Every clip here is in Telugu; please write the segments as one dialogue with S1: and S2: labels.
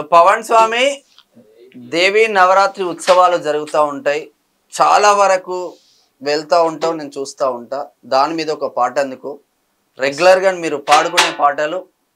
S1: పవన్ స్వామి దేవి నవరాత్రి ఉత్సవాలు జరుగుతూ ఉంటాయి చాలా వరకు వెళ్తూ ఉంటాం నేను చూస్తూ ఉంటా దాని మీద ఒక పాట అందుకు రెగ్యులర్గా మీరు పాడుకునే పాటలు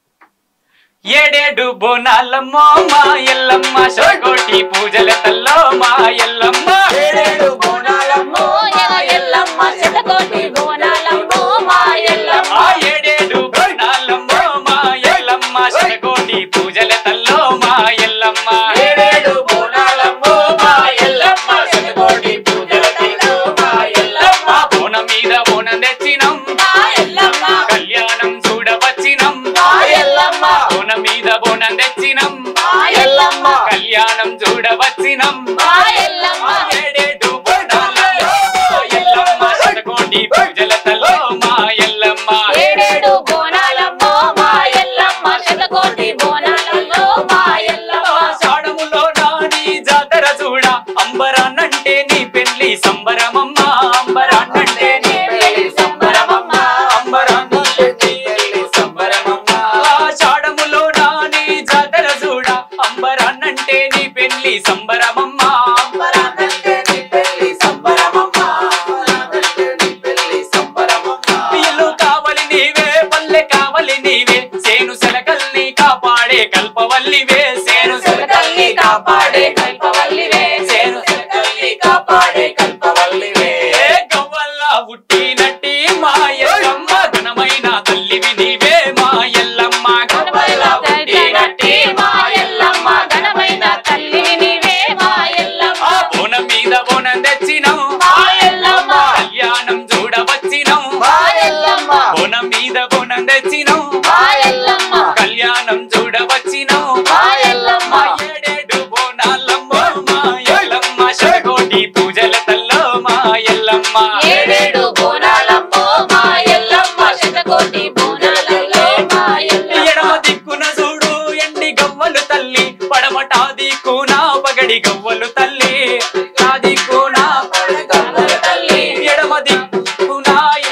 S2: ఏడేడు బోనాలమ్మో మా ఎల్లమ్మ శరకోటి పూజల తల్లో మా ఎల్లమ్మ
S1: ఏడేడు బోనాలమ్మో
S3: మా ఎల్లమ్మ శతకోటి బోనాలమ్మో మా ఎల్లమ్మ
S2: ఆ ఏడేడు బోనాలమ్మో మా ఎల్లమ్మ శరకోటి పూజల తల్లో మా ఎల్లమ్మ
S1: ఏడేడు బోనాలమ్మో మా ఎల్లమ్మ శతకోటి పూజల తల్లో మా ఎల్లమ్మ
S2: ఆ బోనం మీద బోనం తెచ్చినం
S3: మా ఎల్లమ్మ
S2: కళ్యాణం చూడవచ్చినం
S3: మా ఎల్లమ్మ
S2: బోనం మీద బోనం తెచ్చినం
S3: మా ఎల్లమ్మ
S2: కళ్యాణం చూడవచ్చినం
S3: మా ఎల్లమ్మ
S2: ఏడేడు బోనాలమ్మో మా ఎల్లమ్మ శతకోటి పూజల తల్లో మా ఎల్లమ్మ
S3: ఏడేడు బోనాలమ్మో మా ఎల్లమ్మ శతకోటి బోనాలమ్మో మా ఎల్లమ్మ
S2: ఆషాఢములో నాని జాతర చూడ అంబరాన్నంటే నీ పెళ్లి సంబరమమ్మ అంబరాన్నంటే నీ పెళ్లి సంబరమమ్మ అంబరాన్నంటే నీ పెళ్లి సంబరమమ్మ ఆషాఢములో నాని జాతర చూడ అంబరాన్నంటే నీ పెళ్లి సంబరమమ్మ అంబరాన్నంటే నీ పెళ్లి సంబరమమ్మ అంబరాన్నంటే నీ పెళ్లి సంబరమమ్మ ఇల్లు కావలి నీవే పల్లె కావలి నీవే సేను సెలకల్ని కాపాడే కల్పవల్లివే సేను సెలకల్ని కాపాడే కల్పవల్లివే సేను సెలకల్ని కాపాడే కల్పవల్లివే గవ్వల్ల పుట్టినట్టి మా ఎల్లమ్మ ఘనమైన తల్లివి నీవే మా ఎల్లమ్మ గవ్వల్ల పుట్టినట్టి
S3: మా ఎల్లమ్మ ఘనమైన తల్లివి నీవే మా ఎల్లమ్మ
S2: ఆ బోనం మీద బోనం తెచ్చినం
S3: మా ఎల్లమ్మ
S2: కళ్యాణం చూడవచ్చినం
S3: మా ఎల్లమ్మ
S2: బోనం మీద బోనం తెచ్చినం
S3: మా ఎల్లమ్మ
S2: కళ్యాణం చూడవచ్చినం
S3: మా ఎల్లమ్మ
S2: మా ఏడేడు బోనాలమ్మో మా ఎల్లమ్మ శరకోటి పూజల తల్లో మా ఎల్లమ్మ
S3: ఏడేడు బోనాలమ్మో మా ఎల్లమ్మ శతకోటి బోనాలలో మా ఎల్లమ్మ
S2: ఎడమ దిక్కున చూడు ఎండి గవ్వలు తల్లి పడమటా దిక్కున పగడి గవ్వలు తల్లి నా దిక్కున పగడి గవ్వలు తల్లి ఎడమ దిక్కున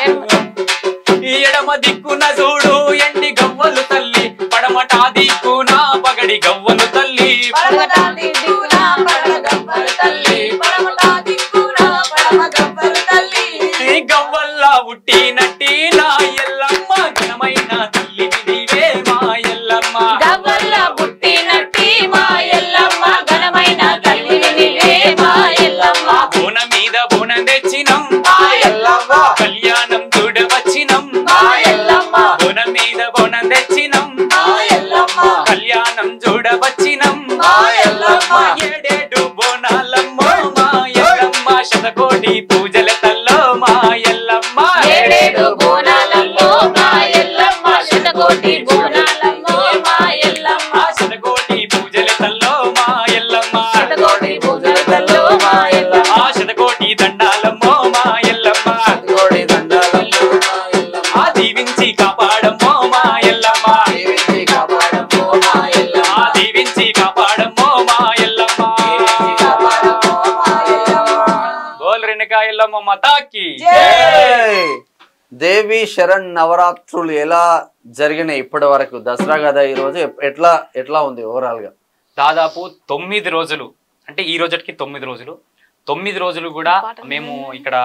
S2: ఎడమ దిక్కున చూడు ఎండి గవ్వలు తల్లి పడమటా దిక్కున పగడి గవ్వలు తల్లి
S3: పడమటా దిక్కున పడమ గవ్వల తల్లి పడమటా దిక్కున పడమ గవ్వల తల్లి
S2: ఈ గవ్వల్లా పుట్టినట్టి నా ఎల్లమ్మ ఘనమైన తల్లి నీవే మా ఎల్లమ్మ
S3: గవ్వల్ల పుట్టినట్టి మా ఎల్లమ్మ ఘనమైన తల్లివి నీవే మా ఎల్లమ్మ
S2: బోన మీద బోనం తెచ్చినం
S3: మా ఎల్లమ్మ
S2: కళ్యాణం చూడవచ్చినం
S3: మా ఎల్లమ్మ
S2: బోన మీద బోనం తెచ్చినం
S3: మా ఎల్లమ్మ
S2: కళ్యాణం చూడవచ్చినం
S3: మా ఎల్లమ్మ
S2: ఏడేడు బోనాలమ్మో మా ఎల్లమ్మ శతకోటి పూజల తల్లో మా ఎల్లమ్మ
S3: ఏడేడు బోనాలమ్మో మా ఎల్లమ్మ శతకోటి బోనాలమ్మో మా ఎల్లమ్మ
S2: ఆ శతకోటి పూజల తల్లో మా ఎల్లమ్మ
S3: శతకోటి పూజలతో మా ఎల్లమ్మ
S2: ఆ శతకోటి దండాలమ్మో మా ఎల్లమ్మ
S1: కోడి దండాలమ్మో మా ఎల్లమ్మ
S2: ఆ దీవించి కాపాడమ్మో మా ఎల్లమ్మ
S1: దేవిని కాపాడమ్మో మా ఎల్లమ్మ
S2: ఆ దీవించి కాపాడమ్మో మా ఎల్లమ్మ
S3: కాపాడమ్మో మా ఎల్లమ్మ
S2: గోల్ రెనక ఎల్లమ్మ మతాకి
S1: జై! దేవి శరణ్ నవరాత్రులు ఎలా జరిగినాయి ఇప్పటి వరకు దసరా కదా ఈ రోజు ఎప్- ఎట్లా ఎట్లా ఉంది ఓవరాల్ గా
S2: దాదాపు తొమ్మిది రోజులు అంటే ఈ రోజుకి తొమ్మిది రోజులు తొమ్మిది రోజులు కూడా మేము ఇక్కడ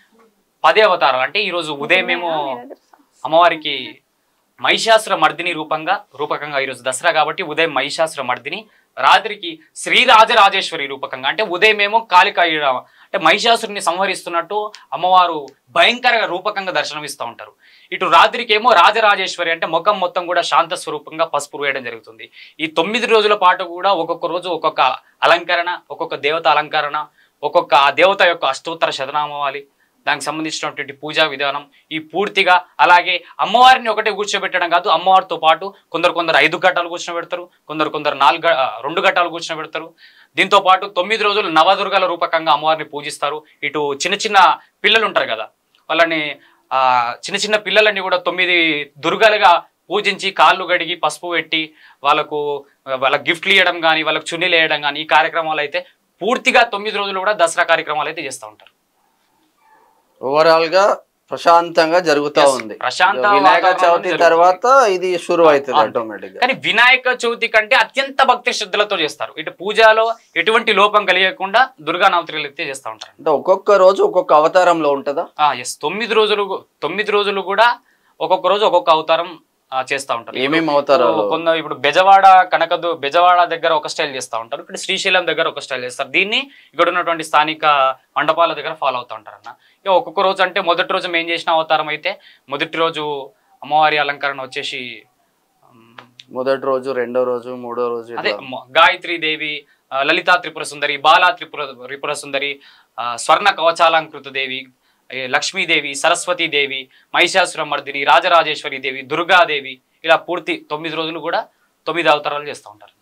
S2: పదే అవతారాలు అంటే ఈ రోజు ఉదయం మేము అమ్మవారికి మహిషాసుర మర్దిని రూపంగా రూపకంగా ఈరోజు దసరా కాబట్టి ఉదయం మహిషాసుర మర్దిని రాత్రికి శ్రీరాజరాజేశ్వరి రూపకంగా అంటే ఉదయం ఏమో కాళికా అంటే మహిషాసురుని సంహరిస్తున్నట్టు అమ్మవారు భయంకర రూపకంగా దర్శనమిస్తూ ఉంటారు ఇటు రాత్రికి ఏమో రాజరాజేశ్వరి అంటే ముఖం మొత్తం కూడా శాంత స్వరూపంగా పసుపు వేయడం జరుగుతుంది ఈ తొమ్మిది రోజుల పాటు కూడా ఒక్కొక్క రోజు ఒక్కొక్క అలంకరణ ఒక్కొక్క దేవత అలంకరణ ఒక్కొక్క ఆ దేవత యొక్క అష్టోత్తర శతనామావళి దానికి సంబంధించినటువంటి పూజా విధానం ఈ పూర్తిగా అలాగే అమ్మవారిని ఒకటే కూర్చోబెట్టడం కాదు అమ్మవారితో పాటు కొందరు కొందరు ఐదు ఘట్టాలు కూర్చోబెడతారు కొందరు కొందరు నాలుగు గ- ఆ, రెండు ఘట్టాలు కూర్చోబెడతారు దీంతో పాటు తొమ్మిది రోజులు నవదుర్గల రూపకంగా అమ్మవారిని పూజిస్తారు ఇటు చిన్న చిన్న పిల్లలు ఉంటారు కదా వాళ్ళని ఆ చిన్న చిన్న పిల్లలని కూడా తొమ్మిది దుర్గలుగా పూజించి కాళ్ళు గడిగి పసుపు పెట్టి వాళ్ళకు వాళ్ళకి గిఫ్ట్లు ఇవ్వడం కానీ వాళ్ళకి చున్నీలు వేయడం కానీ ఈ కార్యక్రమాలు అయితే పూర్తిగా తొమ్మిది రోజులు కూడా దసరా కార్యక్రమాలు అయితే చేస్తూ ఉంటారు
S1: ఓవరాల్ గా ప్రశాంతంగా జరుగుతా
S2: Yes,
S1: ఉంది
S2: ప్రశాంత
S1: వినాయక
S2: వాతావరణం
S1: చవితి
S2: జరుగుతుంది.
S1: తర్వాత ఇది షురు అవుతుంది
S2: అంతే.
S1: ఆటోమేటిక్ గా
S2: కానీ వినాయక చవితి కంటే అత్యంత భక్తి శ్రద్ధలతో చేస్తారు ఇటు పూజలో ఎటువంటి లోపం కలిగకుండా దుర్గా నవరాత్రులు అయితే చేస్తూ ఉంటారు
S1: అంటే ఒక్కొక్క రోజు ఒక్కొక్క అవతారంలో ఉంటుందా
S2: ఎస్ తొమ్మిది రోజులు తొమ్మిది రోజులు కూడా ఒక్కొక్క రోజు ఒక్కొక్క అవతారం ఆ, చేస్తా ఉంటారు
S1: ఏమేమి అవతారాలు
S2: కొంత ఇప్పుడు బెజవాడ కనకదు బెజవాడ దగ్గర ఒక స్టైల్ చేస్తూ ఉంటారు ఇక్కడ శ్రీశైలం దగ్గర ఒక స్టైల్ చేస్తారు దీన్ని ఇక్కడ ఉన్నటువంటి స్థానిక మండపాల దగ్గర ఫాలో అవుతూ ఉంటారు అన్న ఇక ఒక్కొక్క రోజు అంటే మొదటి రోజు మేము చేసిన అవతారం అయితే మొదటి రోజు అమ్మవారి అలంకరణ వచ్చేసి ఉమ్,
S1: మొదటి రోజు రెండో రోజు మూడో రోజు
S2: అదే
S1: ఇట్లా.
S2: మ- గాయత్రి దేవి ఆ, లలితా త్రిపుర సుందరి బాలా త్రిపుర త్రిపుర సుందరి ఆ, స్వర్ణ కవచాలంకృత దేవి ఏ, లక్ష్మీదేవి సరస్వతి దేవి మహిషాసుర మర్దిని రాజరాజేశ్వరి దేవి దుర్గాదేవి ఇలా పూర్తి తొమ్మిది రోజులు కూడా తొమ్మిది అవతారాలు చేస్తూ ఉంటారు